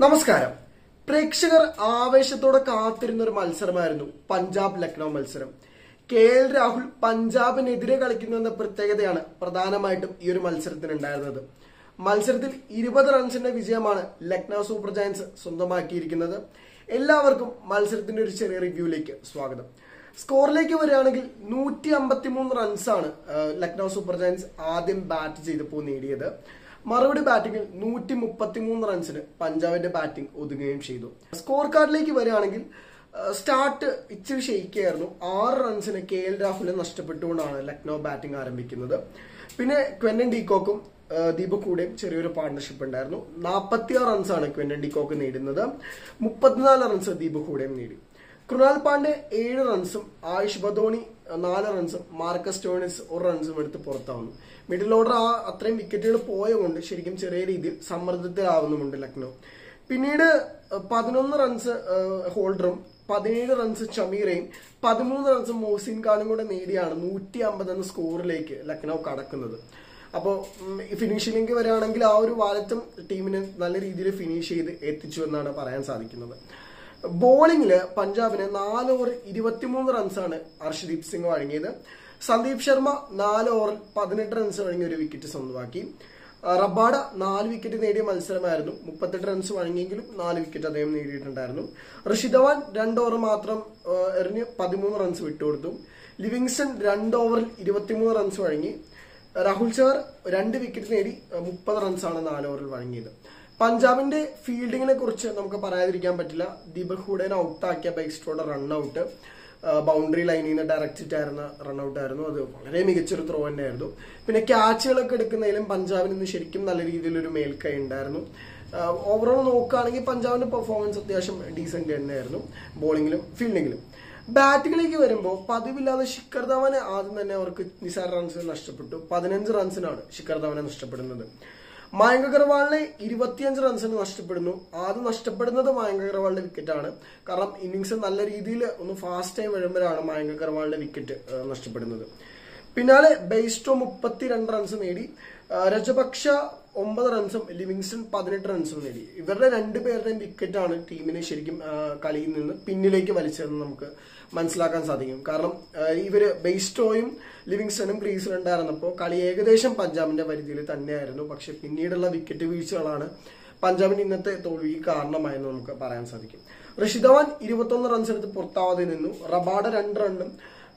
നമസ്കാരം പ്രേക്ഷകർ ആവേശത്തോടെ കാത്തിരുന്ന ഒരു മത്സരമായിരുന്നു പഞ്ചാബ് ലക്നൗ മത്സരം കെ എൽ രാഹുൽ പഞ്ചാബിനെതിരെ കളിക്കുന്നു എന്ന പ്രത്യേകതയാണ് പ്രധാനമായിട്ടും ഈ ഒരു മത്സരത്തിന് ഉണ്ടായിരുന്നത് മത്സരത്തിൽ ഇരുപത് റൺസിന്റെ വിജയമാണ് ലക്നൗ സൂപ്പർ ജയൻസ് സ്വന്തമാക്കിയിരിക്കുന്നത് എല്ലാവർക്കും മത്സരത്തിന്റെ ഒരു ചെറിയ റിവ്യൂയിലേക്ക് സ്വാഗതം സ്കോറിലേക്ക് വരികയാണെങ്കിൽ നൂറ്റി അമ്പത്തി മൂന്ന് റൺസാണ് ലക്നൗ സൂപ്പർ ജയൻസ് ആദ്യം ബാറ്റ് ചെയ്തപ്പോൾ നേടിയത് മറുപടി ബാറ്റിംഗിൽ നൂറ്റി മുപ്പത്തി മൂന്ന് റൺസിന് പഞ്ചാബിന്റെ ബാറ്റിംഗ് ഒതുങ്ങുകയും ചെയ്തു സ്കോർ കാർഡിലേക്ക് വരികയാണെങ്കിൽ സ്റ്റാർട്ട് ഇച്ചിരി ഷെയ്ക്കായിരുന്നു ആറ് റൺസിന് കെ എൽ രാഹുലിനെ നഷ്ടപ്പെട്ടുകൊണ്ടാണ് ലക്നൗ ബാറ്റിംഗ് ആരംഭിക്കുന്നത് പിന്നെ ക്വെന്നൻ ഡീകോക്കും ദീപക് കൂടെയും ചെറിയൊരു പാർട്ണർഷിപ്പ് ഉണ്ടായിരുന്നു നാൽപ്പത്തിയാറ് റൺസാണ് ക്വെന്നൻ ഡീകോക്ക് നേടുന്നത് മുപ്പത്തിനാല് റൺസ് ദീപക് കൂടെയും നേടി കൃണാൽ പാണ്ഡെ ഏഴ് റൺസും ആയുഷ് ബദോണി നാല് റൺസും മാർക്കസ് ടോണിസ് ഒരു റൺസും എടുത്ത് പുറത്താവുന്നു മിഡിൽ ഓർഡർ ആ അത്രയും വിക്കറ്റുകൾ പോയതുകൊണ്ട് ശരിക്കും ചെറിയ രീതിയിൽ സമ്മർദ്ദത്തിലാവുന്നുമുണ്ട് ലക്നൗ പിന്നീട് പതിനൊന്ന് റൺസ് ഹോൾഡറും പതിനേഴ് റൺസ് ഷമീറയും പതിമൂന്ന് റൺസ് മോസിൻ ഖാനും കൂടെ നേടിയാണ് നൂറ്റി അമ്പത് എന്ന സ്കോറിലേക്ക് ലക്നൗ കടക്കുന്നത് അപ്പോൾ ഫിനിഷിലേക്ക് വരികയാണെങ്കിൽ ആ ഒരു വാലറ്റും ടീമിനെ നല്ല രീതിയിൽ ഫിനിഷ് ചെയ്ത് എത്തിച്ചു എന്നാണ് പറയാൻ സാധിക്കുന്നത് ബോളിംഗില് പഞ്ചാബിന് നാല് ഓവർ ഇരുപത്തിമൂന്ന് റൺസാണ് ഹർഷദീപ് സിംഗ് വഴങ്ങിയത് സന്ദീപ് ശർമ്മ നാല് ഓവറിൽ പതിനെട്ട് റൺസ് വഴങ്ങി ഒരു വിക്കറ്റ് സ്വന്തമാക്കി റബാഡ നാല് വിക്കറ്റ് നേടിയ മത്സരമായിരുന്നു മുപ്പത്തെട്ട് റൺസ് വഴങ്ങിയെങ്കിലും നാല് വിക്കറ്റ് അദ്ദേഹം നേടിയിട്ടുണ്ടായിരുന്നു ഋഷി ധവാൻ രണ്ട് ഓവർ മാത്രം എറിഞ്ഞ് പതിമൂന്ന് റൺസ് വിട്ടുകൊടുത്തു ലിവിങ്സ്റ്റൺ രണ്ട് ഓവറിൽ ഇരുപത്തിമൂന്ന് റൺസ് വഴങ്ങി രാഹുൽ ചഹർ രണ്ട് വിക്കറ്റ് നേടി മുപ്പത് റൺസാണ് നാല് ഓവറിൽ വഴങ്ങിയത് പഞ്ചാബിന്റെ ഫീൽഡിങ്ങിനെ കുറിച്ച് നമുക്ക് പറയാതിരിക്കാൻ പറ്റില്ല ദീപക് ഹൂഡേനെ ഔട്ടാക്കിയ ബൈക്സ്ട്രോയുടെ റൺഔട്ട് ബൗണ്ടറി ലൈനിൽ നിന്ന് ഡയറക്റ്റ് ഇട്ടായിരുന്ന റൺഔട്ട് ആയിരുന്നു അത് വളരെ മികച്ചൊരു ത്രോ തന്നെയായിരുന്നു പിന്നെ ക്യാച്ചുകളൊക്കെ എടുക്കുന്നതിലും പഞ്ചാബിന് ഇന്ന് ശരിക്കും നല്ല രീതിയിലൊരു മേൽക്കൈ ഉണ്ടായിരുന്നു ഓവറോൾ നോക്കുകയാണെങ്കിൽ പഞ്ചാബിന്റെ പെർഫോമൻസ് അത്യാവശ്യം ഡീസെന്റ് തന്നെയായിരുന്നു ബോളിങ്ങിലും ഫീൽഡിങ്ങിലും ബാറ്റിങ്ങിലേക്ക് വരുമ്പോൾ പതിവില്ലാതെ ശിഖർ ധവനെ ആദ്യം തന്നെ അവർക്ക് നിസാർ റൺസ് നഷ്ടപ്പെട്ടു പതിനഞ്ച് റൺസിനാണ് ശിഖർ ധവനെ നഷ്ടപ്പെടുന്നത് മയങ്ക് അഗർവാളിനെ ഇരുപത്തിയഞ്ച് റൺസിന് നഷ്ടപ്പെടുന്നു ആദ്യം നഷ്ടപ്പെടുന്നത് മയങ്ക് അഗർവാളിന്റെ വിക്കറ്റാണ് കാരണം ഇന്നിങ്സ് നല്ല രീതിയിൽ ഒന്ന് ഫാസ്റ്റായി വരുമ്പോഴാണ് മയങ്ക് അഗർവാളിന്റെ വിക്കറ്റ് നഷ്ടപ്പെടുന്നത് പിന്നാലെ ബെയ്സ്റ്റോ മുപ്പത്തിരണ്ട് റൺസ് നേടി രജപക്ഷ ഒമ്പത് റൺസും ലിവിങ്സ്റ്റൺ പതിനെട്ട് റൺസും നേടി ഇവരുടെ രണ്ടുപേരുടെയും വിക്കറ്റാണ് ടീമിനെ ശരിക്കും കളിയിൽ നിന്ന് പിന്നിലേക്ക് വലിച്ചതെന്ന് നമുക്ക് മനസ്സിലാക്കാൻ സാധിക്കും കാരണം ഇവര് ബെയ്സ്റ്റോയും ലിവിങ്സ്റ്റണും ക്രീസിലുണ്ടായിരുന്നപ്പോൾ കളി ഏകദേശം പഞ്ചാബിന്റെ പരിധിയിൽ തന്നെയായിരുന്നു പക്ഷെ പിന്നീടുള്ള വിക്കറ്റ് വീഴ്ചകളാണ് പഞ്ചാബിന്റെ ഇന്നത്തെ തോൽവിക്ക് കാരണമായെന്ന് നമുക്ക് പറയാൻ സാധിക്കും ഋഷിധവാൻ ഇരുപത്തൊന്ന് റൺസ് എടുത്ത് പുറത്താവാതെ നിന്നു റബാഡ രണ്ട് റണ്ണും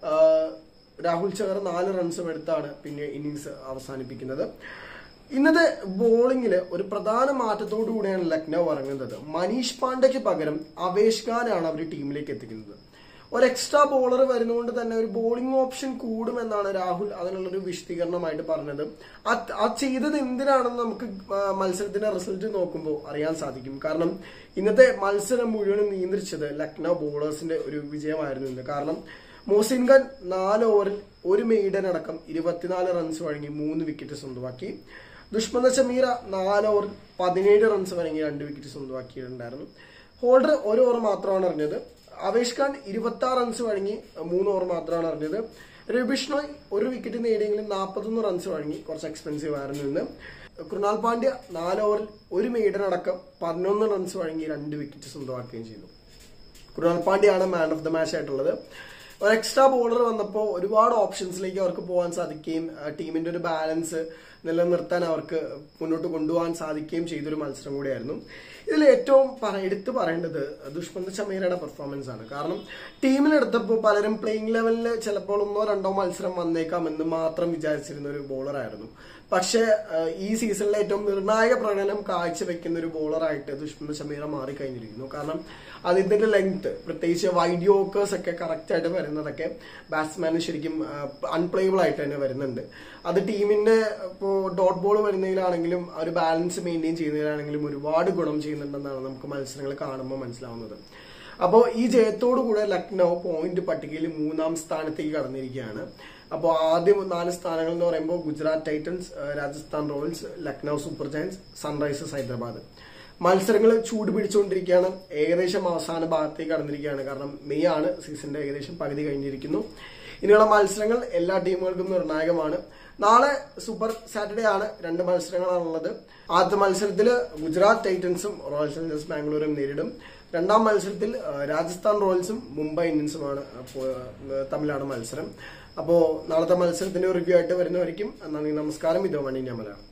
രാഹുൽ ചഹർ നാല് റൺസും എടുത്താണ് പിന്നെ ഇന്നിങ്സ് അവസാനിപ്പിക്കുന്നത് ഇന്നത്തെ ബോളിംഗിൽ ഒരു പ്രധാന മാറ്റത്തോടു കൂടിയാണ് ലക്നൗ ഇറങ്ങുന്നത് മനീഷ് പാണ്ഡയ്ക്ക് പകരം അവേഷ് ഖാനാണ് അവർ ടീമിലേക്ക് എത്തിക്കുന്നത് ഒരു എക്സ്ട്രാ ബോളർ വരുന്നതുകൊണ്ട് തന്നെ ഒരു ബോളിംഗ് ഓപ്ഷൻ കൂടുമെന്നാണ് രാഹുൽ അതിനുള്ളൊരു വിശദീകരണമായിട്ട് പറഞ്ഞത് ആ ചെയ്തത് എന്തിനാണെന്ന് നമുക്ക് മത്സരത്തിന്റെ റിസൾട്ട് നോക്കുമ്പോൾ അറിയാൻ സാധിക്കും കാരണം ഇന്നത്തെ മത്സരം മുഴുവനും നിയന്ത്രിച്ചത് ലക്നൗ ബോളേഴ്സിന്റെ ഒരു വിജയമായിരുന്നു ഇന്ന് കാരണം മോസിൻ ഖാൻ നാല് ഓവറിൽ ഒരു മെയ്ഡൻ അടക്കം ഇരുപത്തിനാല് റൺസ് വഴങ്ങി മൂന്ന് വിക്കറ്റ് സ്വന്തമാക്കി ദുഷ്മന്ത ഷമീറ നാല് ഓവറിൽ പതിനേഴ് റൺസ് വഴങ്ങി രണ്ട് വിക്കറ്റ് സ്വന്തമാക്കിയിട്ടുണ്ടായിരുന്നു ഹോൾഡർ ഒരു ഓവർ മാത്രമാണ് അറിഞ്ഞത് അവേഷ് ഖാൻ ഇരുപത്തി ആറ് റൺസ് വഴങ്ങി മൂന്ന് ഓവർ മാത്രമാണ് അറിഞ്ഞത് രബിഷ്ണോയ് ഒരു വിക്കറ്റ് നേടിയെങ്കിലും നാൽപ്പത്തൊന്ന് റൺസ് വഴങ്ങി കുറച്ച് എക്സ്പെൻസീവ് ആയിരുന്നു ഇന്ന് കൃണാൽ പാണ്ഡ്യ നാല് ഓവറിൽ ഒരു മെയ്ഡൻ അടക്കം പതിനൊന്ന് റൺസ് വഴങ്ങി രണ്ട് വിക്കറ്റ് സ്വന്തമാക്കുകയും ചെയ്തു കൃണാൽ പാണ്ഡ്യയാണ് മാൻ ഓഫ് ദ മാച്ച് ആയിട്ടുള്ളത് ഒരു എക്സ്ട്രാ ബോളർ വന്നപ്പോൾ ഒരുപാട് ഓപ്ഷൻസിലേക്ക് അവർക്ക് പോകാൻ സാധിക്കുകയും ടീമിന്റെ ഒരു ബാലൻസ് നിലനിർത്താൻ അവർക്ക് മുന്നോട്ട് കൊണ്ടുപോകാൻ സാധിക്കുകയും ചെയ്തൊരു മത്സരം കൂടിയായിരുന്നു ഇതിൽ ഏറ്റവും എടുത്തു പറയേണ്ടത് ദുഷ്മന്ത് ചമീരയുടെ പെർഫോമൻസ് ആണ് കാരണം ടീമിലെടുത്തപ്പോൾ പലരും പ്ലേയിങ് ലെവലിൽ ചിലപ്പോൾ ഒന്നോ രണ്ടോ മത്സരം വന്നേക്കാം എന്ന് മാത്രം വിചാരിച്ചിരുന്ന ഒരു ബോളറായിരുന്നു പക്ഷേ ഈ സീസണിലെ ഏറ്റവും നിർണായക പ്രകടനം കാഴ്ചവെക്കുന്ന ഒരു ബോളറായിട്ട് ദുഷ്മന്ത് ഷമീറ മാറിക്കഴിഞ്ഞിരിക്കുന്നു കാരണം അതിന്റെ ലെങ്ത് പ്രത്യേകിച്ച് വൈഡ് യോക്കേഴ്സ് ഒക്കെ കറക്റ്റ് ആയിട്ട് വരുന്നതൊക്കെ ബാറ്റ്സ്മാന് ശരിക്കും അൺപ്ലേബിൾ ആയിട്ട് തന്നെ വരുന്നുണ്ട് അത് ടീമിന്റെ ഇപ്പോൾ ഡോട്ട് ബോൾ വരുന്നതിലാണെങ്കിലും ഒരു ബാലൻസ് മെയിൻറ്റെയിൻ ചെയ്യുന്നതിലാണെങ്കിലും ഒരുപാട് ഗുണം ചെയ്യുന്നുണ്ടെന്നാണ് നമുക്ക് മത്സരങ്ങൾ കാണുമ്പോൾ മനസ്സിലാവുന്നത് അപ്പോൾ ഈ ജയത്തോടു കൂടെ ലക്നൗ പോയിന്റ് പട്ടികയിൽ മൂന്നാം സ്ഥാനത്തേക്ക് കടന്നിരിക്കുകയാണ് അപ്പോൾ ആദ്യം നാല് സ്ഥാനങ്ങൾ എന്ന് പറയുമ്പോൾ Gujarat Titans Rajasthan Royals Lucknow Super Giants Sunrisers Hyderabad മത്സരങ്ങൾ ചൂട് പിടിച്ചുകൊണ്ടിരിക്കുകയാണ് ഏകദേശം അവസാന ഭാഗത്തേക്ക് കടന്നിരിക്കുകയാണ് കാരണം മെയ് ആണ് സീസണിന്റെ ഏകദേശം പകുതി കഴിഞ്ഞിരിക്കുന്നു ഇനിയുള്ള മത്സരങ്ങൾ എല്ലാ ടീമുകൾക്കും നിർണായകമാണ് നാളെ സൂപ്പർ സാറ്റർഡേ ആണ് രണ്ട് മത്സരങ്ങളാണുള്ളത് ആദ്യത്തെ മത്സരത്തിൽ ഗുജറാത്ത് ടൈറ്റൻസും റോയൽ ചലഞ്ചേഴ്സ് ബാംഗ്ലൂരും നേരിടും രണ്ടാം മത്സരത്തിൽ ആ, രാജസ്ഥാൻ റോയൽസും മുംബൈ ഇന്ത്യൻസുമാണ് അപ്പോൾ, ആ, തമ്മിലാണ് മത്സരം അപ്പോൾ നാളത്തെ മത്സരത്തിന്റെ റിവ്യൂ ആയിട്ട് വരുന്നവരിക്കും നന്ദി നമസ്കാരം ഇത് മണി മലയാളം